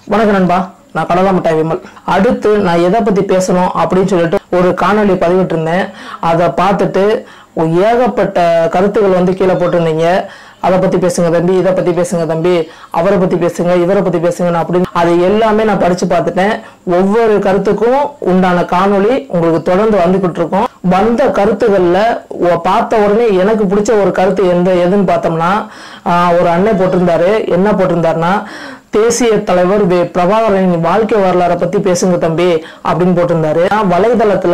வணக்கம் நண்பா நான் கடலா மிட்டாய் விமல் அடுத்து நான் எதை பத்தி பேசணும் அப்படின்னு சொல்லிட்டு ஒரு காணொளி பதிவிட்டிருந்தேன் அதை பார்த்துட்டு ஒரு ஏகப்பட்ட கருத்துக்கள் வந்து கீழே போட்டிருந்தீங்க அதை பத்தி பேசுங்க தம்பி இதை பத்தி பேசுங்க தம்பி அவரை பத்தி பேசுங்க இவரை பத்தி பேசுங்க அப்படின்னு அது எல்லாமே நான் படிச்சு பார்த்துட்டேன் ஒவ்வொரு கருத்துக்கும் உண்டான காணொளி உங்களுக்கு தொடர்ந்து வந்துகிட்டு இருக்கும் வந்த கருத்துக்கள்ல ஒ- பார்த்த உடனே எனக்கு பிடிச்ச ஒரு கருத்து எந்த எதுன்னு பார்த்தோம்னா ஆஹ், ஒரு அண்ணன் போட்டிருந்தாரு என்ன போட்டிருந்தாருன்னா தேசிய தலைவர் வே பிரபாகரனின் வாழ்க்கை வரலாறை பத்தி பேசுங்க தம்பி அப்படின்னு போட்டிருந்தாரு ஆனா, வலைதளத்துல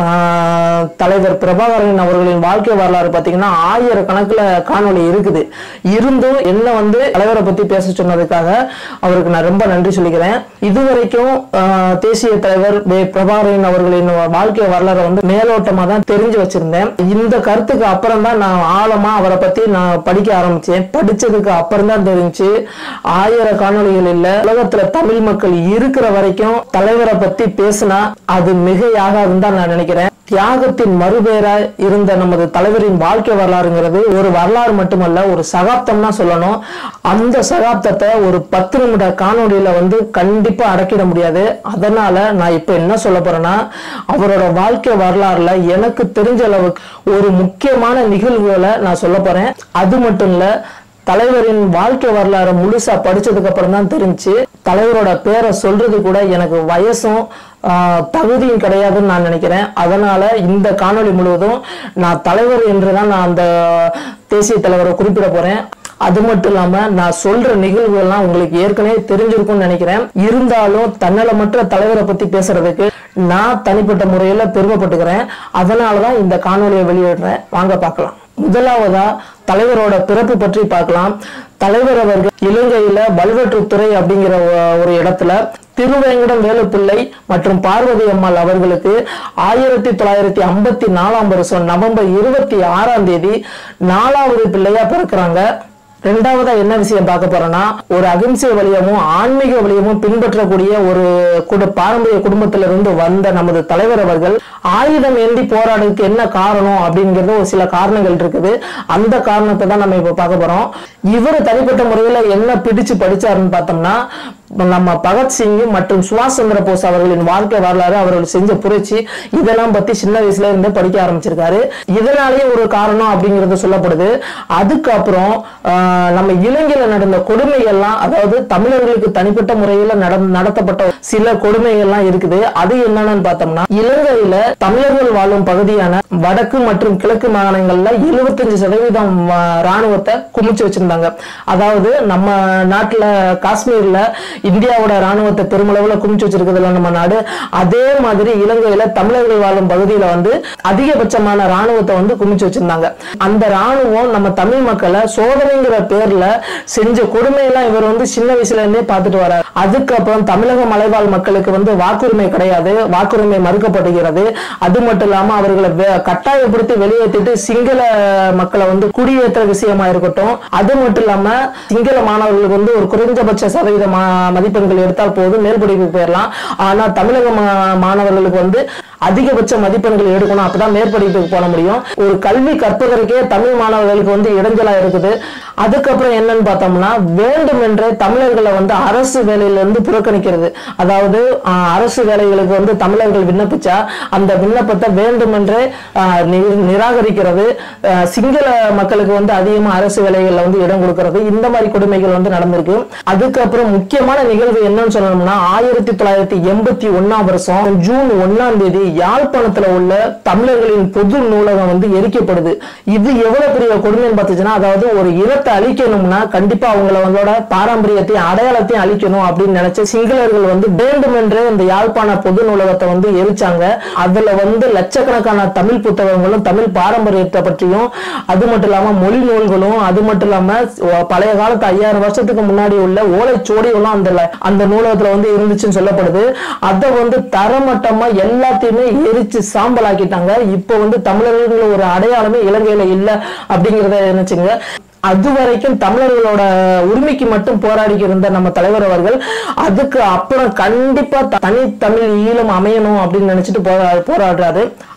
ஆஹ், தலைவர் பிரபாகரன் அவர்களின் வாழ்க்கை வரலாறு பாத்தீங்கன்னா ஆயிரக்கணக்குல காணொளி இருக்குது இருந்தும் என்ன வந்து தலைவரை பத்தி பேச சொன்னதுக்காக அவருக்கு நான் ரொம்ப நன்றி சொல்லிக்கிறேன் இதுவரைக்கும் ஆஹ், தேசிய தலைவர் வே பிரபாகரன் அவர்களின் வாழ்க்கை வரலாறை வந்து மேலோட்டமா தான் தெரிஞ்சு வச்சிருந்தேன் இந்த கருத்துக்கு அப்புறம் தான் நான் ஆழமா அவரை பத்தி நான் படிக்க ஆரம்பிச்சேன் படிச்சதுக்கு அப்புறம் தான் தெரிஞ்சு ஆயிர காணொளிகள் இல்ல உலகத்துல தமிழ் மக்கள் இருக்கிற வரைக்கும் தலைவரை பத்தி பேசினா அது மிகையாகாதுன்னு தான் நான் நினைக்கிறேன் தியாகத்தின் மறுபேரா இருந்த நமது தலைவரின் வாழ்க்கை வரலாறுங்கிறது ஒரு வரலாறு மட்டுமல்ல ஒரு சகாப்தம் தான் சொல்லணும் அந்த சகாப்தத்தை ஒரு பத்து நிமிட காணொளியில வந்து கண்டிப்பா அடக்கிட முடியாது அதனால நான் இப்ப என்ன சொல்ல போறேன்னா அவரோட வாழ்க்கை வரலாறுல எனக்கு தெரிஞ்ச அளவுக்கு ஒரு முக்கியமான நிகழ்வுகளை நான் சொல்ல போறேன் அது மட்டும் இல்ல தலைவரின் வாழ்க்கை வரலாறு முழுசா படிச்சதுக்கு அப்புறம் தான் தெரிஞ்சு தலைவரோட பேரை சொல்றது கூட எனக்கு வயசும் ஆஹ், தகுதியும் கிடையாதுன்னு நான் நினைக்கிறேன் அதனால இந்த காணொளி முழுவதும் நான் தலைவர் என்றுதான் நான் அந்த தேசிய தலைவரை குறிப்பிட போறேன் அது மட்டும் இல்லாம நான் சொல்ற நிகழ்வுகள்லாம் உங்களுக்கு ஏற்கனவே தெரிஞ்சிருக்கும்னு நினைக்கிறேன் இருந்தாலும் தன்னலமற்ற தலைவரை பத்தி பேசுறதுக்கு நான் தனிப்பட்ட முறையில பெருமைப்பட்டுக்கிறேன் அதனாலதான் இந்த காணொளியை வெளியிடுறேன் வாங்க பார்க்கலாம் முதலாவதா தலைவரோட பிறப்பு பற்றி பார்க்கலாம் தலைவர் அவர்கள் இலங்கையில வல்வெற்றுத்துறை அப்படிங்கிற ஒ- ஒரு இடத்துல திருவேங்கடம் வேலுப்பிள்ளை மற்றும் பார்வதி அம்மாள் அவர்களுக்கு ஆயிரத்தி தொள்ளாயிரத்தி ஐம்பத்தி நாலாம் வருஷம் நவம்பர் இருபத்தி ஆறாம் தேதி நாலாவது பிள்ளையா பிறக்கிறாங்க ரெண்டாவதா என்ன விஷயம் பார்க்க போறோம்னா ஒரு அகிம்சை வழியமும் ஆன்மீக வழியமும் பின்பற்றக்கூடிய ஒரு குடு பாரம்பரிய குடும்பத்திலிருந்து வந்த நமது தலைவர் அவர்கள் ஆயுதம் ஏந்தி போராடுறதுக்கு என்ன காரணம் அப்படிங்கிறது ஒரு சில காரணங்கள் இருக்குது அந்த காரணத்தை தான் நம்ம இப்ப பார்க்க போறோம் இவர் தனிப்பட்ட முறையில என்ன பிடிச்சு படிச்சாருன்னு பார்த்தோம்னா நம்ம பகத்சிங் மற்றும் சுபாஷ் சந்திர போஸ் அவர்களின் வாழ்க்கை வரலாறு அவர்கள் செஞ்ச புரட்சி இதெல்லாம் பத்தி சின்ன வயசுல இருந்து படிக்க ஆரம்பிச்சிருக்காரு இதனாலேயே ஒரு காரணம் அப்படிங்கிறது சொல்லப்படுது அதுக்கப்புறம் ஆஹ், நம்ம இலங்கையில நடந்த கொடுமைகள்லாம் அதாவது தமிழர்களுக்கு தனிப்பட்ட முறையில நட- நடத்தப்பட்ட சில கொடுமைகள்லாம் இருக்குது அது என்னன்னு பார்த்தோம்னா இலங்கையில தமிழர்கள் வாழும் பகுதியான வடக்கு மற்றும் கிழக்கு மாகாணங்கள்ல 75% சதவீதம் ஆஹ், ராணுவத்தை குமிச்சு வச்சிருந்தாங்க அதாவது நம்ம நாட்டுல காஷ்மீர்ல இந்தியாவோட ராணுவத்தை பெருமளவுல குமிச்சு வச்சிருக்கிறதுல நம்ம நாடு அதே மாதிரி இலங்கையில தமிழர்கள் வாழும் பகுதியில வந்து அதிகபட்சமான ராணுவத்தை வந்து குமிச்சு வச்சிருந்தாங்க அந்த ராணுவம் நம்ம தமிழ் மக்களை சோதனைங்கிற பேர்ல செஞ்ச கொடுமையெல்லாம் இவர் வந்து சின்ன வயசுல இருந்தே பார்த்துட்டு வரார் அதுக்கப்புறம் தமிழக மலைவாழ் மக்களுக்கு வந்து வாக்குரிமை கிடையாது வாக்குரிமை மறுக்கப்படுகிறது அது மட்டும் இல்லாம அவர்களை வே- கட்டாயப்படுத்தி வெளியேற்றிட்டு சிங்கள மக்களை வந்து குடியேற்ற விஷயமா இருக்கட்டும் அது மட்டும் இல்லாம சிங்கள மாணவர்களுக்கு வந்து ஒரு குறைந்தபட்ச சதவீத மா- மதிப்பெண்கள் எடுத்தால் போதும் மேல் படிப்புக்கு போயிடலாம் ஆனா தமிழக மா- மாணவர்களுக்கு வந்து அதிகபட்ச மதிப்பெண்கள் எடுக்கணும் அப்பதான் மேற்படிப்புக்கு போக முடியும் ஒரு கல்வி கற்பதற்கே தமிழ் மாணவர்களுக்கு வந்து இடைஞ்சலா இருக்குது அதுக்கப்புறம் என்னன்னு பார்த்தோம்னா வேண்டுமென்றே தமிழர்களை வந்து அரசு வேலையில இருந்து புறக்கணிக்கிறது அதாவது ஆஹ், அரசு வேலைகளுக்கு வந்து தமிழர்கள் விண்ணப்பிச்சா அந்த விண்ணப்பத்தை வேண்டுமென்றே ஆஹ், நி- நிராகரிக்கிறது ஆஹ், சிங்கள மக்களுக்கு வந்து அதிகமா அரசு வேலைகள்ல வந்து இடம் கொடுக்கிறது இந்த மாதிரி கொடுமைகள் வந்து நடந்திருக்கு அதுக்கப்புறம் முக்கியமான நிகழ்வு என்னன்னு சொல்லணும்னா ஆயிரத்தி தொள்ளாயிரத்தி எண்பத்தி ஒன்னாம் வருஷம் ஜூன் ஒன்னாம் தேதி யாழ்ப்பாணத்துல உள்ள தமிழர்களின் பொது நூலகம் வந்து எரிக்கப்படுது இது எவ்வளவு பெரிய கொடுமைன்னு பார்த்துச்சுன்னா அதாவது ஒரு இனத்தை அழிக்கணும்னா கண்டிப்பா அவங்கள அவங்களோட பாரம்பரியத்தையும் அடையாளத்தையும் அழிக்கணும் அப்படின்னு நினைச்ச சிங்களர்கள் வந்து வேண்டுமென்றே இந்த யாழ்ப்பாண பொது நூலகத்தை வந்து எரிச்சாங்க அதுல வந்து லட்சக்கணக்கான தமிழ் புத்தகங்களும் தமிழ் பாரம்பரியத்தை பற்றியும் அது மட்டும் இல்லாம மொழி நூல்களும் அது மட்டும் இல்லாம ஒ- பழைய காலத்து ஐயாயிரம் வருஷத்துக்கு முன்னாடி உள்ள ஓலைச்சுவடிகளும் அந்த ல- அந்த நூலகத்துல வந்து இருந்துச்சுன்னு சொல்லப்படுது அதை வந்து தரமட்டமா எல்லாத்தையுமே எரிச்சு சாம்பலாக்கிட்டாங்க இப்போ வந்து தமிழர்கள் ஒரு அடையாளமே இலங்கையில இல்ல அப்படிங்கறத நினைச்சுங்க அது வரைக்கும் தமிழர்களோட உரிமைக்கு மட்டும் போராடி இருந்த நம்ம தலைவர் அவர்கள் அதுக்கு அப்புறம் கண்டிப்பா தனி தமிழ் ஈழம் அமையணும் அப்படின்னு நினைச்சிட்டு போரா- போராடுறாரு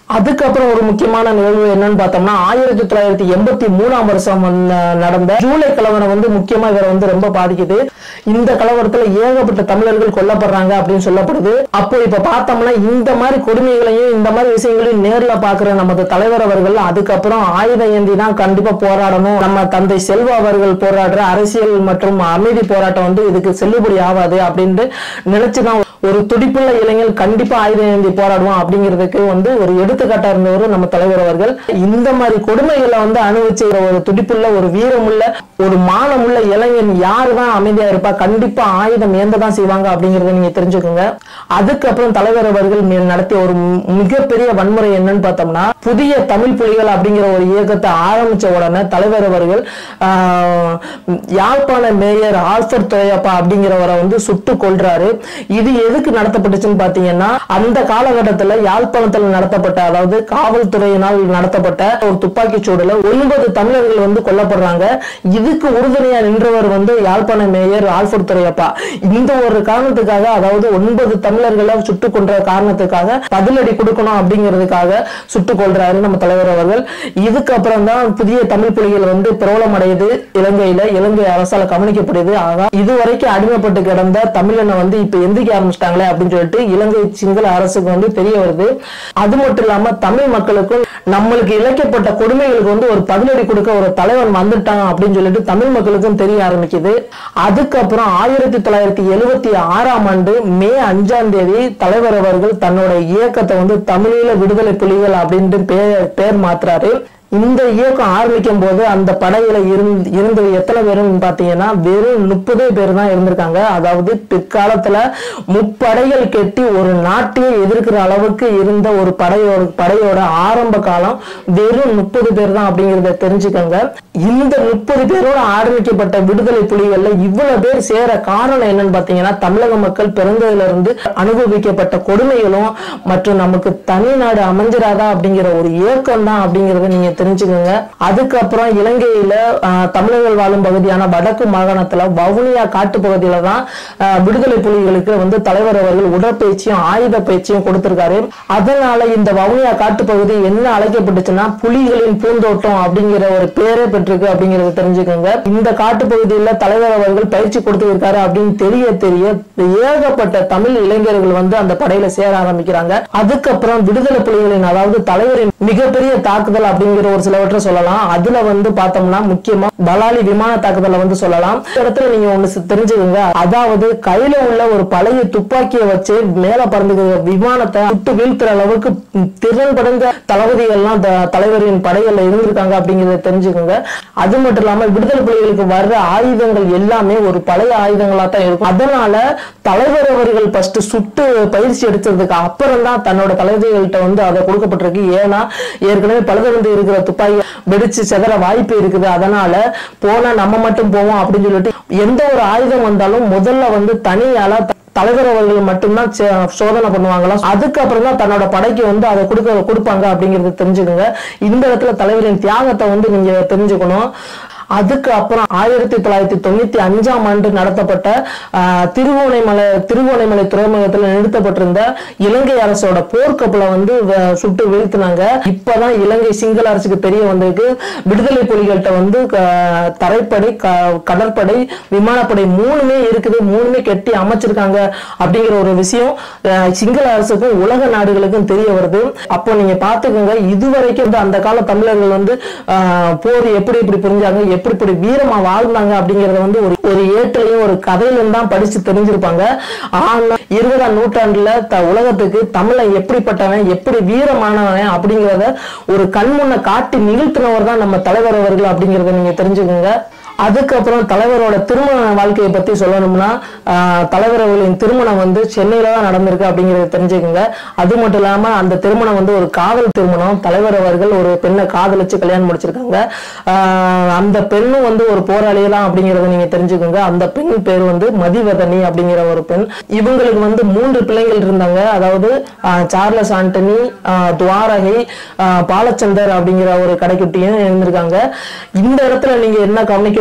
அதுக்கப்புறம் ஒரு முக்கியமான நிகழ்வு என்னன்னு பார்த்தோம்னா ஆயிரத்தி தொள்ளாயிரத்தி எண்பத்தி மூணாம் வருஷம் வந்து நடந்த ஜூலை கலவரம் வந்து முக்கியமா இவரை வந்து ரொம்ப பாதிக்குது இந்த கலவரத்துல ஏகப்பட்ட தமிழர்கள் கொல்லப்படுறாங்க அப்படின்னு சொல்லப்படுது அப்போ இப்ப பார்த்தோம்னா இந்த மாதிரி கொடுமைகளையும் இந்த மாதிரி விஷயங்களையும் நேர்ல பாக்குற நமது தலைவர் அவர்கள் அதுக்கப்புறம் ஆயுதம் ஏந்தி தான் கண்டிப்பா போராடணும் நம்ம தந்தை செல்வா அவர்கள் போராடுற அரசியல் மற்றும் அமைதி போராட்டம் வந்து இதுக்கு செல்லுபடி ஆகாது அப்படின்ட்டு நினைச்சுதான் ஒரு துடிப்புள்ள இளைஞர் கண்டிப்பா ஆயுதம் ஏந்தி போராடுவோம் அப்படிங்கிறதுக்கு வந்து ஒரு எடுத்துக்காட்டா இருந்தவர் நம்ம தலைவர் அவர்கள் இந்த மாதிரி கொடுமைகளை வந்து அனுபவிச்ச ஒரு துடிப்புள்ள ஒரு வீரமுள்ள ஒரு மானமுள்ள இளைஞன் யாரு தான் அமைதியா இருப்பா கண்டிப்பா ஆயுதம் ஏந்ததான் செய்வாங்க அப்படிங்கறத நீங்க தெரிஞ்சுக்கோங்க அதுக்கப்புறம் தலைவர் அவர்கள் மேல் நடத்திய ஒரு மி- மிகப்பெரிய வன்முறை என்னன்னு பார்த்தோம்னா புதிய தமிழ் புலிகள் அப்படிங்கிற ஒரு இயக்கத்தை ஆரம்பிச்ச உடனே தலைவர் அவர்கள் ஆஹ், யாழ்ப்பாண மேயர் ஆல்பர்ட் துரையப்பா அப்படிங்கிறவரை வந்து சுட்டு கொல்றாரு இது எதுக்கு நடத்தப்பட்டுச்சுன்னு பாத்தீங்கன்னா அந்த காலகட்டத்துல யாழ்ப்பாணத்துல நடத்தப்பட்ட அதாவது காவல்துறையினால் நடத்தப்பட்ட ஒரு துப்பாக்கி சூடுல ஒன்பது தமிழர்கள் வந்து கொல்லப்படுறாங்க இதுக்கு உறுதுணையா நின்றவர் வந்து யாழ்ப்பாண மேயர் ஆல்பர்ட் துரையப்பா இந்த ஒரு காரணத்துக்காக அதாவது ஒன்பது தமிழர்களை சுட்டுக் கொன்ற காரணத்துக்காக பதிலடி கொடுக்கணும் அப்படிங்கிறதுக்காக சுட்டுக் கொள்றாரு நம்ம தலைவர் அவர்கள் இதுக்கப்புறம் தான் புதிய தமிழ் புலிகள் வந்து பிரபலம் அடையுது இலங்கையில இலங்கை அரசால கவனிக்கப்படுது ஆக இதுவரைக்கும் அடிமைப்பட்டு கிடந்த தமிழனை வந்து இப்ப எந்திரிக்க ஆரம்பிச்சிட்டாங்களே அப்படின்னு சொல்லிட்டு இலங்கை சிங்கள அரசுக்கு வந்து தெரிய வருது அது மட்டும் இல்லாம தமிழ் மக்களுக்கும் நம்மளுக்கு இழைக்கப்பட்ட கொடுமைகளுக்கு வந்து ஒரு பதிலடி கொடுக்க ஒரு தலைவன் வந்துட்டான் அப்படின்னு சொல்லிட்டு தமிழ் மக்களுக்கும் தெரிய ஆரம்பிக்குது அதுக்கப்புறம் ஆயிரத்தி தொள்ளாயிரத்தி எழுவத்தி ஆறாம் ஆண்டு மே அஞ்சாம் தேதி தலைவர் அவர்கள் தன்னோட இயக்கத்தை வந்து தமிழீழ விடுதலை புலிகள் அப்படின்ட்டு பேர் பேர் மாத்துறாரு இந்த இயக்கம் ஆரம்பிக்கும் போது அந்த படையில இருந்து இருந்தது எத்தனை பேருன்னு பாத்தீங்கன்னா வெறும் முப்பதே பேர் தான் இருந்திருக்காங்க அதாவது பிற்காலத்துல முப்படைகள் கெட்டி ஒரு நாட்டையே எதிர்க்கிற அளவுக்கு இருந்த ஒரு படையோட படையோட ஆரம்ப காலம் வெறும் முப்பது பேர் தான் அப்படிங்கறத தெரிஞ்சுக்கோங்க இந்த முப்பது பேரோட ஆரம்பிக்கப்பட்ட விடுதலை புலிகள்ல இவ்வளவு பேர் சேர காரணம் என்னன்னு பாத்தீங்கன்னா தமிழக மக்கள் பிறந்ததுல இருந்து அனுபவிக்கப்பட்ட கொடுமைகளும் மற்றும் நமக்கு தனி நாடு அமைஞ்சிராதா அப்படிங்கிற ஒரு ஏக்கம் தான் அப்படிங்கறத நீங்க தெரிஞ்சுக்கோங்க அதுக்கப்புறம் இலங்கையில ஆஹ், தமிழர்கள் வாழும் பகுதியான வடக்கு மாகாணத்துல வவுனியா காட்டு பகுதியில தான் ஆஹ், விடுதலை புலிகளுக்கு வந்து தலைவர் அவர்கள் உடற்பயிற்சியும் ஆயுத பயிற்சியும் கொடுத்திருக்காரு அதனால இந்த வவுனியா காட்டு பகுதி என்ன அழைக்கப்பட்டுச்சுன்னா புலிகளின் பூந்தோட்டம் அப்படிங்கிற ஒரு பேரே பெற்றிருக்கு அப்படிங்கறத தெரிஞ்சுக்கோங்க இந்த காட்டு பகுதியில தலைவர் அவர்கள் பயிற்சி கொடுத்திருக்காரு அப்படின்னு தெரிய தெரிய ஏகப்பட்ட தமிழ் இளைஞர்கள் வந்து அந்த படையில சேர ஆரம்பிக்கிறாங்க அதுக்கப்புறம் விடுதலை புலிகளின் அதாவது தலைவரின் மிகப்பெரிய தாக்குதல் அப்படிங்கிற ஒரு சிலவற்றை சொல்லலாம் அதுல வந்து பார்த்தோம்னா முக்கியமா பலாலி விமான தாக்குதலை வந்து சொல்லலாம் இந்த இடத்துல நீங்க ஒண்ணு சி- தெரிஞ்சுக்கோங்க அதாவது கையில உள்ள ஒரு பழைய துப்பாக்கியை வச்சு மேல பறந்துக்கிற விமானத்தை சுட்டு வீழ்த்துற அளவுக்கு திறன் படைந்த தளபதிகள்லாம் த- தலைவரின் படைகள்ல இருந்திருக்காங்க அப்படிங்கறத தெரிஞ்சுக்கோங்க அது மட்டும் இல்லாம விடுதலை புலிகளுக்கு வர்ற ஆயுதங்கள் எல்லாமே ஒரு பழைய ஆயுதங்களா தான் இருக்கும் அதனால தலைவர் அவர்கள் ஃபர்ஸ்ட் சுட்டு பயிற்சி எடுத்ததுக்கு அப்புறம் தான் தன்னோட தளபதிகள்கிட்ட வந்து அதை கொடுக்கப்பட்டிருக்கு ஏன்னா ஏற்கனவே பழுதறிந்து இருக்கிற துப்பாக்கி வெடிச்சு செதற வாய்ப்பு இருக்குது அதனால போனா நம்ம மட்டும் போவோம் அப்படின்னு சொல்லிட்டு எந்த ஒரு ஆயுதம் வந்தாலும் முதல்ல வந்து தனியால த- தலைவர் அவர்கள் மட்டும்தான் சே- சோதனை பண்ணுவாங்களாம் அதுக்கப்புறம் தான் தன்னோட படைக்கு வந்து அதை கொடுக்க கொடுப்பாங்க அப்படிங்கறது தெரிஞ்சுக்கோங்க இந்த இடத்துல தலைவரின் தியாகத்தை வந்து நீங்க தெரிஞ்சுக்கணும் அதுக்கு அப்புறம் ஆயிரத்தி தொள்ளாயிரத்தி தொண்ணூத்தி அஞ்சாம் ஆண்டு நடத்தப்பட்ட ஆஹ், திருவோணைமலை திருவோணைமலை துறைமுகத்துல நிறுத்தப்பட்டிருந்த இலங்கை அரசோட போர்க்கப்பலை வந்து வ- சுட்டு வீழ்த்தினாங்க இப்பதான் இலங்கை சிங்கள அரசுக்கு தெரிய வந்திருக்கு விடுதலை புலிகள்கிட்ட வந்து க- தரைப்படை க- கடற்படை விமானப்படை மூணுமே இருக்குது மூணுமே கெட்டி அமைச்சிருக்காங்க அப்படிங்கிற ஒரு விஷயம் அஹ், சிங்கள அரசுக்கும் உலக நாடுகளுக்கும் தெரிய வருது அப்போ நீங்க பாத்துக்கோங்க இதுவரைக்கும் வந்து அந்த கால தமிழர்கள் வந்து ஆஹ், போர் எப்படி எப்படி புரிஞ்சாங்க எப்படி எப்படி வீரமா வாழ்ந்தாங்க அப்படிங்கறத வந்து ஒரு ஒரு ஏட்டுலயும் ஒரு கதையிலும் தான் படிச்சு தெரிஞ்சிருப்பாங்க ஆனா இருபதாம் நூற்றாண்டுல த- உலகத்துக்கு தமிழன் எப்படிப்பட்டவன் எப்படி வீரமானவன் அப்படிங்கறத ஒரு கண்முன்ன காட்டி நிகழ்த்தினவர் தான் நம்ம தலைவர் அவர்கள் அப்படிங்கறத நீங்க தெரிஞ்சுக்கோங்க அதுக்கப்புறம் தலைவரோட திருமண வாழ்க்கையை பத்தி சொல்லணும்னா ஆஹ், தலைவர் அவர்களின் திருமணம் வந்து சென்னையில தான் நடந்திருக்கு அப்படிங்கறத தெரிஞ்சுக்கோங்க அது மட்டும் இல்லாம அந்த திருமணம் வந்து ஒரு காதல் திருமணம் தலைவர் அவர்கள் ஒரு பெண்ணை காதலிச்சு கல்யாணம் முடிச்சிருக்காங்க ஆஹ், அந்த பெண்ணும் வந்து ஒரு போராளி தான் அப்படிங்கறத நீங்க தெரிஞ்சுக்கோங்க அந்த பெண் பேர் வந்து மதிவதனி அப்படிங்கிற ஒரு பெண் இவங்களுக்கு வந்து மூன்று பிள்ளைகள் இருந்தாங்க அதாவது ஆஹ், சார்லஸ் ஆண்டனி ஆஹ், துவாரகை ஆஹ், பாலச்சந்தர் அப்படிங்கிற ஒரு கடைக்குட்டியும் இருந்திருக்காங்க இந்த இடத்துல நீங்க என்ன கவனிக்கணும்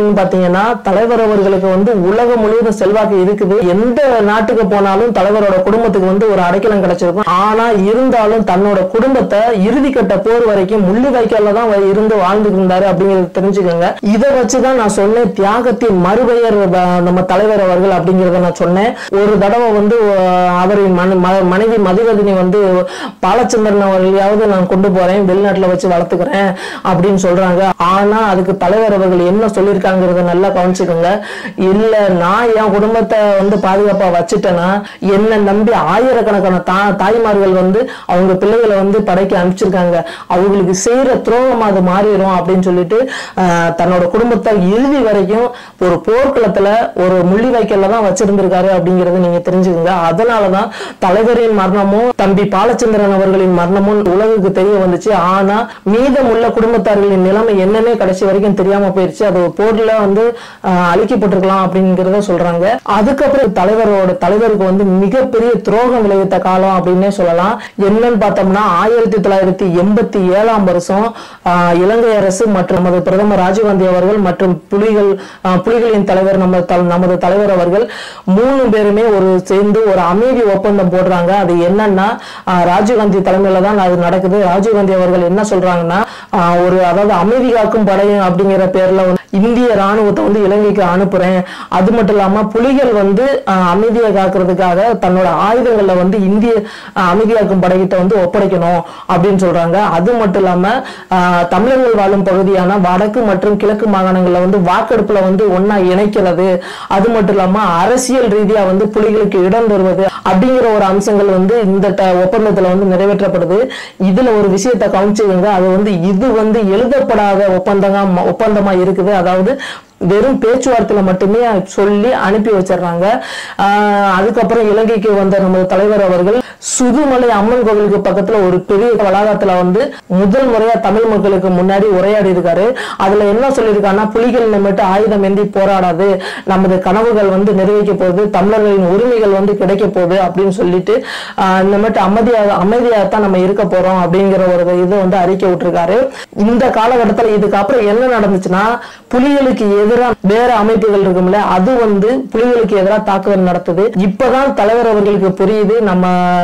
அப்படின்னு பாத்தீங்கன்னா தலைவர் அவர்களுக்கு வந்து உலகம் முழுவதும் செல்வாக்கு இருக்குது எந்த நாட்டுக்கு போனாலும் தலைவரோட குடும்பத்துக்கு வந்து ஒரு அடைக்கலம் கிடைச்சிருக்கும் ஆனா இருந்தாலும் தன்னோட குடும்பத்தை இறுதிக்கட்ட போர் வரைக்கும் முள்ளு வைக்கல தான் அவர் இருந்து வாழ்ந்துட்டு இருந்தாரு அப்படிங்கறத தெரிஞ்சுக்கோங்க இதை வச்சுதான் நான் சொன்னேன் தியாகத்தின் மறுபெயர் அஹ், நம்ம தலைவர் அவர்கள் அப்படிங்கறத நான் சொன்னேன் ஒரு தடவை வந்து அஹ், அவரின் மன- ம- மனைவி மதுவதினி வந்து பாலச்சந்திரன் அவர்களையாவது நான் கொண்டு போறேன் வெளிநாட்டுல வச்சு வளர்த்துக்கிறேன் அப்படின்னு சொல்றாங்க ஆனா அதுக்கு தலைவர் அவர்கள் என்ன சொல்லியிருக்காங்கிறத நல்லா கவனிச்சுக்கோங்க இல்ல நான் என் குடும்பத்தை வந்து பாதுகாப்பா வச்சுட்டேன்னா என்ன நம்பி ஆயிரக்கணக்கான தா தாய்மார்கள் வந்து அவங்க பிள்ளைகளை வந்து படைக்க அனுப்பிச்சிருக்காங்க அவங்களுக்கு செய்யற துரோகம் அது மாறிடும் அப்படின்னு சொல்லிட்டு ஆஹ், தன்னோட குடும்பத்தை இறுதி வரைக்கும் ஒரு போர்க்களத்துல ஒரு முள்ளி வைக்கல தான் வச்சிருந்திருக்காரு அப்படிங்கறத நீங்க தெரிஞ்சுக்கோங்க அதனாலதான் தலைவரின் மரணமும் தம்பி பாலச்சந்திரன் அவர்களின் மரணமும் உலகுக்கு தெரிய வந்துச்சு ஆனா மீதமுள்ள குடும்பத்தார்களின் நிலைமை என்னன்னே கடைசி வரைக்கும் தெரியாம போயிருச்சு அது ஒரு போர்ல வந்து ஆஹ், அழிக்கப்பட்டிருக்கலாம் அப்படிங்கறத சொல்றாங்க அதுக்கப்புறம் தலைவரோட தலைவருக்கு வந்து மிகப்பெரிய துரோகம் விளைவித்த காலம் அப்படின்னே சொல்லலாம் என்னன்னு பார்த்தோம்னா ஆயிரத்தி தொள்ளாயிரத்தி எண்பத்தி ஏழாம் வருஷம் ஆஹ், இலங்கை அரசு மற்றும் நமது பிரதமர் ராஜீவ்காந்தி அவர்கள் மற்றும் புலிகள் ஆஹ், புலிகளின் தலைவர் நம்ம தல்- நமது தலைவர் அவர்கள் மூணு பேருமே ஒரு சேர்ந்து ஒரு அமைதி ஒப்பந்தம் போடுறாங்க அது என்னன்னா ஆஹ், ராஜீவ்காந்தி தலைமையில தான் அது நடக்குது ராஜீவ்காந்தி அவர்கள் என்ன சொல்றாங்கன்னா ஆஹ், ஒரு அதாவது அமைதி காக்கும் படை அப்படிங்கிற பேர்ல வந்து இந்திய ராணுவத்தை வந்து இலங்கைக்கு அனுப்புறேன் அது மட்டும் இல்லாம புலிகள் வந்து ஆஹ், அமைதியை காக்கிறதுக்காக தன்னோட ஆயுதங்களை வந்து இந்திய ஆஹ், அமைதி காக்கும் படைகிட்ட வந்து ஒப்படைக்கணும் அப்படின்னு சொல்றாங்க அது மட்டும் இல்லாம ஆஹ், தமிழர்கள் வாழும் பகுதியான வடக்கு மற்றும் கிழக்கு மாகாணங்கள்ல வந்து வாக்கெடுப்புல வந்து ஒன்னா இணைக்கிறது அது மட்டும் இல்லாம அரசியல் ரீதியா வந்து புலிகளுக்கு இடம் தருவது அப்படிங்கிற ஒரு அம்சங்கள் வந்து இந்த ட- ஒப்பந்தத்துல வந்து நிறைவேற்றப்படுது இதுல ஒரு விஷயத்தை கவனிச்சுக்கோங்க அது வந்து இது வந்து எழுதப்படாத ஒப்பந்தமா ஒப்பந்தமா இருக்குது அதாவது வெறும் பேச்சுவார்த்தையில மட்டுமே சொல்லி அனுப்பி வச்சிடுறாங்க ஆஹ் அதுக்கப்புறம் இலங்கைக்கு வந்த நமது தலைவர் அவர்கள் சுதுமலை அம்மன் கோவிலுக்கு பக்கத்துல ஒரு பெரிய வளாகத்துல வந்து முதல் முறையா தமிழ் மக்களுக்கு முன்னாடி உரையாடி இருக்காரு அதுல என்ன சொல்லியிருக்காருன்னா புலிகள் நம்மகிட்ட ஆயுதம் ஏந்தி போராடாது நமது கனவுகள் வந்து நிறைவேற்ற போகுது தமிழர்களின் உரிமைகள் வந்து கிடைக்க போகுது அப்படின்னு சொல்லிட்டு ஆஹ் இந்த மாதிரி அமைதியா அமைதியாகத்தான் நம்ம இருக்க போறோம் அப்படிங்கிற ஒரு இது வந்து அறிக்கை விட்டுருக்காரு இந்த காலகட்டத்துல இதுக்கப்புறம் என்ன நடந்துச்சுன்னா புலிகளுக்கு எதிராக வேற அமைப்புகள் இருக்கும்ல அது வந்து புலிகளுக்கு எதிராக தாக்குதல் நடத்துது இப்பதான் தலைவர் அவர்களுக்கு புரியுது நம்ம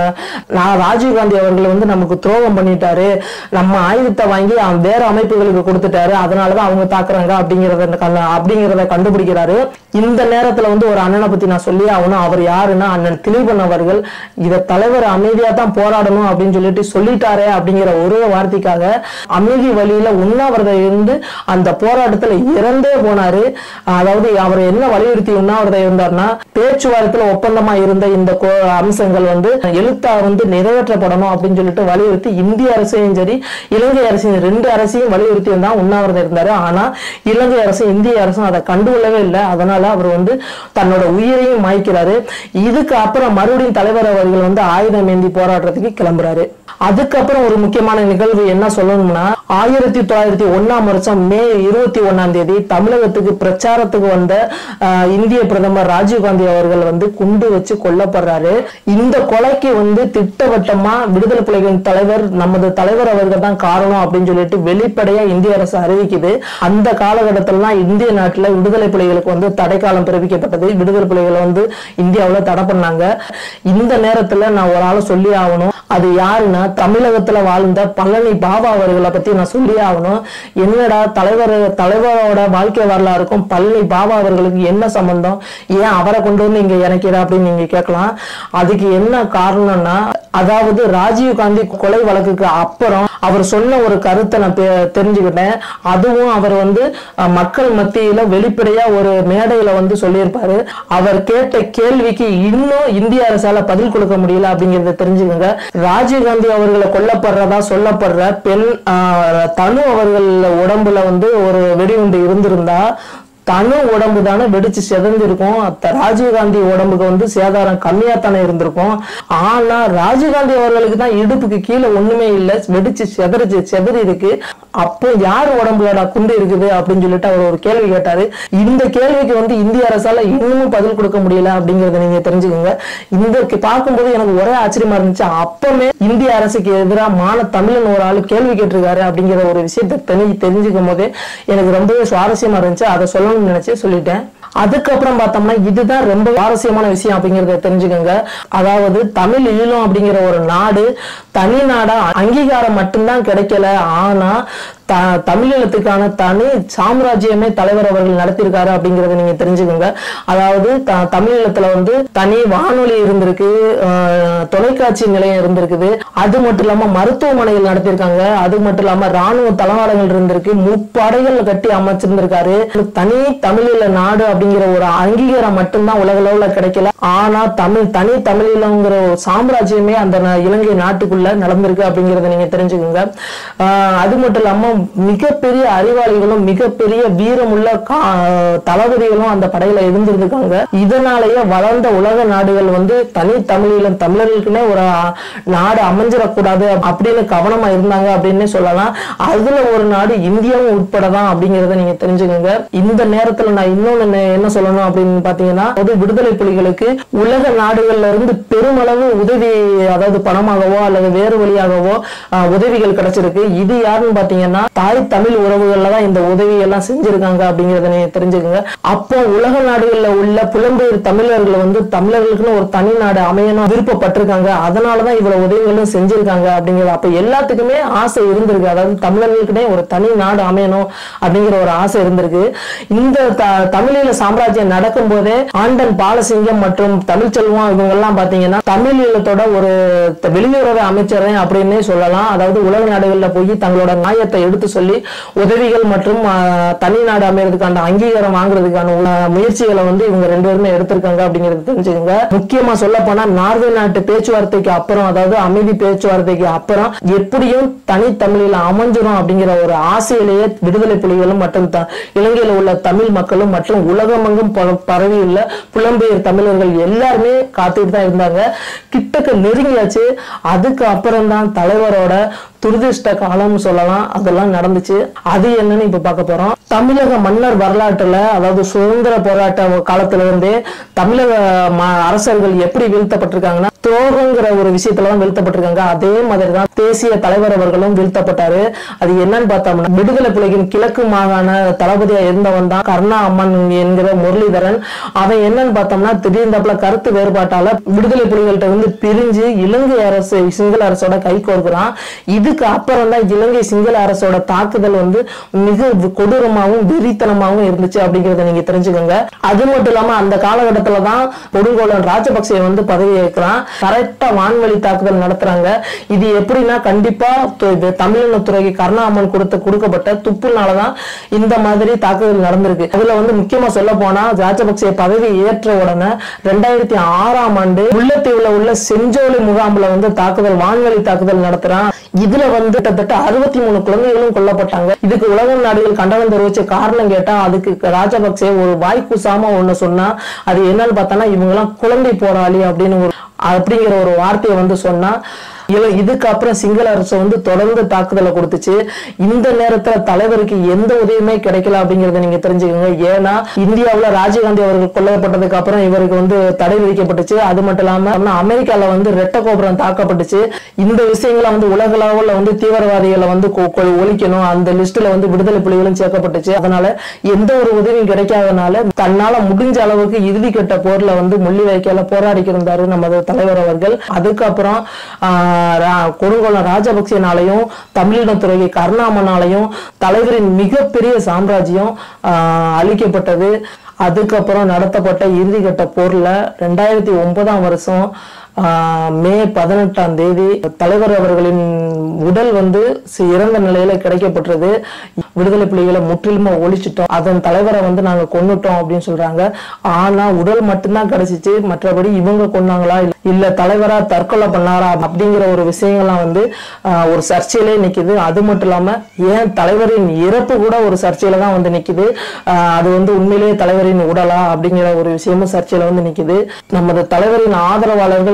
நான் ராஜீவ்காந்தி அவர்கள் வந்து நமக்கு துரோகம் பண்ணிட்டாரு நம்ம ஆயுதத்தை வாங்கி அவன் வேற அமைப்புகளுக்கு கொடுத்துட்டாரு அதனாலதான் அவங்க தாக்குறாங்க அப்படிங்கறத கண்டு- அப்படிங்கறத கண்டுபிடிக்கிறாரு இந்த நேரத்துல வந்து ஒரு அண்ணனை பத்தி நான் சொல்லி ஆகணும் அவர் யாருன்னா அண்ணன் திலீபன் அவர்கள் இத தலைவர் அமைதியா தான் போராடணும் அப்படின்னு சொல்லிட்டு சொல்லிட்டாரே அப்படிங்கிற ஒரே வார்த்தைக்காக அமைதி வழியில உண்ணாவிரதம் இருந்து அந்த போராட்டத்துல இறந்தே போனாரு அதாவது அவர் என்ன வலியுறுத்தி உண்ணாவிரதம் இருந்தார்னா பேச்சுவார்த்தையில ஒப்பந்தமா இருந்த இந்த கோ- அம்சங்கள் வந்து எழுத்தா வந்து நிறைவேற்றப்படணும் அப்படின்னு சொல்லிட்டு வலியுறுத்தி இந்திய அரசையும் சரி இலங்கை அரசையும் ரெண்டு அரசையும் வலியுறுத்தி தான் உண்ணாவிரதம் இருந்தாரு ஆனா இலங்கை அரசும் இந்திய அரசும் அதை கண்டுகொள்ளவே இல்லை அதனால அவர் வந்து தன்னோட உயிரையும் மாய்க்கிறாரு இதுக்கு அப்புறம் மறுபடியும் தலைவர் அவர்கள் வந்து ஆயுதம் ஏந்தி போராடுறதுக்கு கிளம்புறாரு அதுக்கப்புறம் ஒரு முக்கியமான நிகழ்வு என்ன சொல்லணும்னா ஆயிரத்தி தொள்ளாயிரத்தி ஒண்ணாம் வருஷம் மே இருபத்தி ஒண்ணாம் தேதி தமிழகத்துக்கு பிரச்சாரத்துக்கு வந்த ஆஹ், இந்திய பிரதமர் ராஜீவ்காந்தி அவர்கள் வந்து குண்டு வச்சு கொல்லப்படுறாரு இந்த கொலைக்கு வந்து திட்டவட்டமா விடுதலை புலிகளின் தலைவர் நமது தலைவர் அவர்கள் தான் காரணம் அப்படின்னு சொல்லிட்டு வெளிப்படையா இந்திய அரசு அறிவிக்குது அந்த காலகட்டத்துல தான் இந்திய நாட்டுல விடுதலை புலிகளுக்கு வந்து தடைக்காலம் பிறப்பிக்கப்பட்டது விடுதலை புலிகளை வந்து இந்தியாவுல தடை பண்ணாங்க இந்த நேரத்துல நான் ஒரு ஆளை சொல்லி ஆகணும் அது யாருன்னா தமிழகத்துல வாழ்ந்த பழனி பாபா அவர்களை பத்தி நான் சொல்லி ஆகணும் என்னடா தலைவர் தலைவரோட வாழ்க்கை வரலாறுக்கும் பழனி பாபா அவர்களுக்கு என்ன சம்பந்தம் ஏன் அவரை கொண்டு வந்து இங்க இறக்கிற அப்படின்னு நீங்க கேட்கலாம் அதுக்கு என்ன காரணம்னா அதாவது ராஜீவ் காந்தி கொலை வழக்குக்கு அப்புறம் அவர் சொன்ன ஒரு கருத்தை நான் பெ- தெரிஞ்சுக்கிட்டேன் அதுவும் அவர் வந்து அஹ், மக்கள் மத்தியில வெளிப்படையா ஒரு மேடையில வந்து சொல்லியிருப்பாரு அவர் கேட்ட கேள்விக்கு இன்னும் இந்திய அரசால பதில் கொடுக்க முடியல அப்படிங்கறத தெரிஞ்சுக்கோங்க ராஜீவ்காந்தி அவர்களை கொல்லப்படுறதா சொல்லப்படுற பெண் ஆஹ், தனு அவர்கள் உடம்புல வந்து ஒரு வெடிகுண்டு இருந்திருந்தா தனு உடம்பு தானே வெடிச்சு செதந்திருக்கும் அத்த ராஜீவ்காந்தி உடம்புக்கு வந்து சேதாரம் கம்மியா தானே இருந்திருக்கும் ஆனா ராஜீவ்காந்தி அவர்களுக்கு தான் இடுப்புக்கு கீழே ஒண்ணுமே இல்லை வெடிச்சு செதறிச்சு செதறி இருக்கு அப்போ யார் உடம்புலடா குண்டு இருக்குது அப்படின்னு சொல்லிட்டு அவர் ஒரு கேள்வி கேட்டாரு இந்த கேள்விக்கு வந்து இந்திய அரசால இன்னமும் பதில் கொடுக்க முடியல அப்படிங்கறத நீங்க தெரிஞ்சுக்கோங்க இந்த கே- பார்க்கும்போது எனக்கு ஒரே ஆச்சரியமா இருந்துச்சு அப்பமே இந்திய அரசுக்கு எதிராக மான தமிழன் ஒரு ஆளு கேள்வி கேட்டிருக்காரு அப்படிங்கிற ஒரு விஷயத்தை தெரி தெரிஞ்சுக்கும் போதே எனக்கு ரொம்பவே சுவாரஸ்யமா இருந்துச்சு அதை சொல்லணும்னு நினைச்சு சொல்லிட்டேன் அதுக்கப்புறம் பார்த்தோம்னா இதுதான் ரொம்ப சுவாரஸ்யமான விஷயம் அப்படிங்கறத தெரிஞ்சுக்கோங்க அதாவது தமிழ் ஈழம் அப்படிங்கிற ஒரு நாடு தனி நாடா அங்கீகாரம் மட்டும்தான் கிடைக்கல ஆனா த தமிழீழத்துக்கான தனி சாம்ராஜ்யமே தலைவர் அவர்கள் நடத்தியிருக்காரு அப்படிங்கறத நீங்க தெரிஞ்சுக்கோங்க அதாவது த- தமிழீழத்துல வந்து தனி வானொலி இருந்திருக்கு ஆஹ் தொலைக்காட்சி நிலையம் இருந்திருக்குது அது மட்டும் இல்லாம மருத்துவமனைகள் நடத்தியிருக்காங்க அது மட்டும் இல்லாம ராணுவ தளவாடங்கள் இருந்திருக்கு முப்படைகள் கட்டி அமைச்சிருந்திருக்காரு தனி தமிழீழ நாடு அப்படிங்கிற ஒரு அங்கீகாரம் மட்டும்தான் உலக அளவுல கிடைக்கல ஆனா தமிழ் தனி தமிழீழங்கிற ஒரு சாம்ராஜ்யமே அந்த ந- இலங்கை நாட்டுக்குள்ள நடந்திருக்கு அப்படிங்கறத நீங்க தெரிஞ்சுக்கோங்க ஆஹ் அது மட்டும் இல்லாம மிகப்பெரிய அறிவாளிகளும் மிகப்பெரிய வீரமுள்ள கா- தளபதிகளும் அந்த படையில இருந்திருக்காங்க இதனாலேயே வளர்ந்த உலக நாடுகள் வந்து தனி தமிழீழம் தமிழர்களுக்குன்னே ஒரு ஆ- நாடு அமைஞ்சிடக்கூடாது அப்படின்னு கவனமா இருந்தாங்க அப்படின்னு சொல்லலாம் அதுல ஒரு நாடு இந்தியாவும் உட்படதான் அப்படிங்கறத நீங்க தெரிஞ்சுக்கோங்க இந்த நேரத்துல நான் இன்னொன்னு என்ன- என்ன சொல்லணும் அப்படின்னு பாத்தீங்கன்னா ஒரு விடுதலை புலிகளுக்கு உலக நாடுகள்ல இருந்து பெருமளவு உதவி அதாவது பணமாகவோ அல்லது வேறு வழியாகவோ ஆஹ், உதவிகள் கிடைச்சிருக்கு இது யாருன்னு பாத்தீங்கன்னா தாய் தமிழ் உறவுகள்ல தான் இந்த உதவி எல்லாம் செஞ்சிருக்காங்க அப்படிங்கறத நீங்க தெரிஞ்சுக்கோங்க அப்போ உலக நாடுகள்ல உள்ள புலம்பெயர் தமிழர்கள் வந்து தமிழர்களுக்குன்னு ஒரு தனி நாடு அமையணும் விருப்பப்பட்டிருக்காங்க அதனாலதான் இவ்வளவு உதவிகளும் செஞ்சிருக்காங்க அப்படிங்கிறது அப்ப எல்லாத்துக்குமே ஆசை இருந்திருக்கு அதாவது தமிழர்களுக்குனே ஒரு தனி நாடு அமையணும் அப்படிங்கிற ஒரு ஆசை இருந்திருக்கு இந்த த- தமிழீழ சாம்ராஜ்யம் நடக்கும் போதே ஆண்டன் பாலசிங்கம் மற்றும் தமிழ்ச்செல்வம் இவங்க எல்லாம் பாத்தீங்கன்னா தமிழ் ஈழத்தோட ஒரு த- வெளியுறவு அமைச்சரே அப்படின்னே சொல்லலாம் அதாவது உலக நாடுகள்ல போய் தங்களோட நியாயத்தை எடுத்து சொல்லி உதவிகள் மற்றும் ஆஹ், தனி நாடு அமைறதுக்கான அங்கீகாரம் வாங்குறதுக்கான உ- முயற்சிகளை வந்து இவங்க ரெண்டு பேருமே எடுத்திருக்காங்க அப்படிங்கறது தெரிஞ்சுக்கோங்க முக்கியமா சொல்ல போனா நார்வே நாட்டு பேச்சுவார்த்தைக்கு அப்புறம் அதாவது அமைதி பேச்சுவார்த்தைக்கு அப்புறம் எப்படியும் தனி தமிழில் அமைஞ்சிரும் அப்படிங்கிற ஒரு ஆசையிலேயே விடுதலை புலிகளும் மற்றும் த- இலங்கையில உள்ள தமிழ் மக்களும் மற்றும் உலகமெங்கும் ப- பரவியுள்ள புலம்பெயர் தமிழர்கள் எல்லாருமே காத்துட்டு தான் இருந்தாங்க கிட்டக்க நெருங்கியாச்சு அதுக்கு அப்புறம் தான் தலைவரோட துரதிருஷ்ட காலம்னு சொல்லலாம் அதெல்லாம் நடந்துச்சு அது என்னன்னு இப்ப பார்க்க போறோம் தமிழக மன்னர் வரலாற்றுல அதாவது சுதந்திர போராட்ட காலத்துல இருந்தே தமிழக ம- அரசர்கள் எப்படி வீழ்த்தப்பட்டிருக்காங்கன்னா துரோகங்கிற ஒரு விஷயத்துல தான் வீழ்த்தப்பட்டிருக்காங்க அதே மாதிரி தான் தேசிய தலைவர் அவர்களும் வீழ்த்தப்பட்டாரு அது என்னன்னு பார்த்தோம்னா விடுதலை புலிகளின் கிழக்கு மாகாண தளபதியா இருந்தவன் தான் கருணா அம்மன் என்கிற முரளிதரன் அவன் என்னன்னு பார்த்தோம்னா திடீர்ந்தாப்புல கருத்து வேறுபாட்டால விடுதலை புலிகள்கிட்ட இருந்து பிரிஞ்சு இலங்கை அரசு சிங்கள அரசோட கை கோர்க்கிறான் இதுக்கு அப்புறம் தான் இலங்கை சிங்கள அரசோட தாக்குதல் வந்து மிக கொடூரமாகவும் வெறித்தனமாகவும் இருந்துச்சு அப்படிங்கறத நீங்க தெரிஞ்சுக்கோங்க அது மட்டும் இல்லாம அந்த காலகட்டத்துல தான் கொடுங்கோலன் ராஜபக்சே வந்து பதவி ஏற்கிறான் கரெக்டா வான்வழி தாக்குதல் நடத்துறாங்க இது எப்படின்னா கண்டிப்பா து- இது தமிழினத்துறைக்கு கருணாமன் கொடுத்த கொடுக்கப்பட்ட துப்புனாலதான் இந்த மாதிரி தாக்குதல் நடந்திருக்கு அதுல வந்து முக்கியமா சொல்ல போனா ராஜபக்சே பதவி ஏற்ற உடனே ரெண்டாயிரத்தி ஆறாம் ஆண்டு முல்லைத்தீவுல உள்ள செஞ்சோலை முகாம்ல வந்து தாக்குதல் வான்வழி தாக்குதல் நடத்துறான் இதுல வந்து கிட்டத்தட்ட அறுபத்தி மூணு குழந்தைகளும் கொல்லப்பட்டாங்க இதுக்கு உலக நாடுகள் கண்டனம் தெரிவிச்ச காரணம் கேட்டா அதுக்கு ராஜபக்சே ஒரு வாய் கூசாம ஒண்ணு சொன்னா அது என்னன்னு பார்த்தோன்னா இவங்க எல்லாம் குழந்தை போராளி அப்படின்னு ஒரு அப்படிங்கிற ஒரு வார்த்தையை வந்து சொன்னா இவ- இதுக்கு அப்புறம் சிங்கள அரசு வந்து தொடர்ந்து தாக்குதலை கொடுத்துச்சு இந்த நேரத்துல தலைவருக்கு எந்த உதவியுமே கிடைக்கல அப்படிங்கறத நீங்க தெரிஞ்சுக்கோங்க ஏன்னா இந்தியாவுல ராஜீவ்காந்தி அவர்கள் கொல்லப்பட்டதுக்கு அப்புறம் இவருக்கு வந்து தடை விதிக்கப்பட்டுச்சு அது மட்டும் இல்லாம நம்ம அமெரிக்கால வந்து ரெட்ட கோபுரம் தாக்கப்பட்டுச்சு இந்த விஷயங்களை வந்து உலக அளவுல வந்து தீவிரவாதிகளை வந்து கொ- கொ- ஒழிக்கணும் அந்த லிஸ்ட்ல வந்து விடுதலை புலிகளும் சேர்க்கப்பட்டுச்சு அதனால எந்த ஒரு உதவியும் கிடைக்காதனால தன்னால முடிஞ்ச அளவுக்கு இறுதி கட்ட போர்ல வந்து முள்ளி வைக்கல போராடிக்கு இருந்தாரு நமது தலைவர் அவர்கள் அதுக்கப்புறம் ஆஹ், ரா- கொடுங்கோலன் ராஜபக்சேனாலையும் தமிழினத்துறை கருணாமனாலையும் தலைவரின் மிகப்பெரிய சாம்ராஜ்யம் ஆஹ், அழிக்கப்பட்டது அதுக்கப்புறம் நடத்தப்பட்ட இறுதிக்கட்ட போர்ல ரெண்டாயிரத்தி ஒன்பதாம் வருஷம் ஆஹ், மே பதினெட்டாம் தேதி தலைவர் அவர்களின் உடல் வந்து சி- இறந்த நிலையில கிடைக்கப்பட்டது விடுதலை புலிகளை முற்றிலுமா ஒழிச்சிட்டோம் அதன் தலைவரை வந்து நாங்க கொன்னுட்டோம் அப்படின்னு சொல்றாங்க ஆனா உடல் மட்டும்தான் கிடைச்சிச்சு மற்றபடி இவங்க கொன்னாங்களா இல்ல- இல்ல தலைவரா தற்கொலை பண்ணாரா அப்படிங்கிற ஒரு விஷயங்கள்லாம் வந்து ஆஹ், ஒரு சர்ச்சையிலே நிக்குது அது மட்டும் இல்லாம ஏன் தலைவரின் இறப்பு கூட ஒரு சர்ச்சையில தான் வந்து நிக்குது ஆஹ், அது வந்து உண்மையிலேயே தலைவரின் உடலா அப்படிங்கிற ஒரு விஷயமும் சர்ச்சையில வந்து நிக்குது நமது தலைவரின் ஆதரவாளர்கள்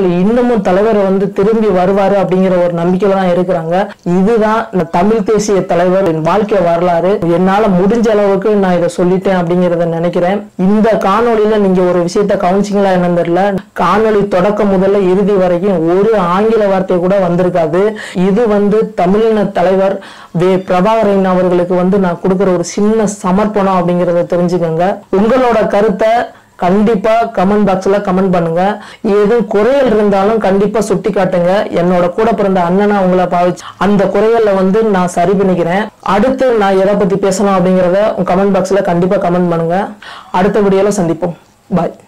இன்னமும் தலைவர் வந்து திரும்பி வருவாரு அப்படிங்கிற ஒரு நம்பிக்கையில தான் இருக்கிறாங்க இதுதான் இந்த தமிழ் தேசிய தலைவர் என் வாழ்க்கை வரலாறு என்னால முடிஞ்ச அளவுக்கு நான் இதை சொல்லிட்டேன் அப்படிங்கறத நினைக்கிறேன் இந்த காணொளியில நீங்க ஒரு விஷயத்த கவனிச்சிங்களா என்னன்னு தெரியல காணொளி தொடக்கம் முதல்ல இறுதி வரைக்கும் ஒரு ஆங்கில வார்த்தை கூட வந்திருக்காது இது வந்து தமிழின தலைவர் வே பிரபாகரன் அவர்களுக்கு வந்து நான் கொடுக்குற ஒரு சின்ன சமர்ப்பணம் அப்படிங்கறத தெரிஞ்சுக்கோங்க உங்களோட கருத்தை கண்டிப்பா கமெண்ட் பாக்ஸ்ல கமெண்ட் பண்ணுங்க எதுவும் குறைகள் இருந்தாலும் கண்டிப்பா சுட்டி காட்டுங்க என்னோட கூட பிறந்த அண்ணனா உங்களை பாவிச்சு அந்த குறைகளை வந்து நான் சரி பண்ணிக்கிறேன் அடுத்து நான் எதை பத்தி பேசணும் அப்படிங்கறத கமெண்ட் பாக்ஸ்ல கண்டிப்பா கமெண்ட் பண்ணுங்க அடுத்த வீடியோல சந்திப்போம் பாய்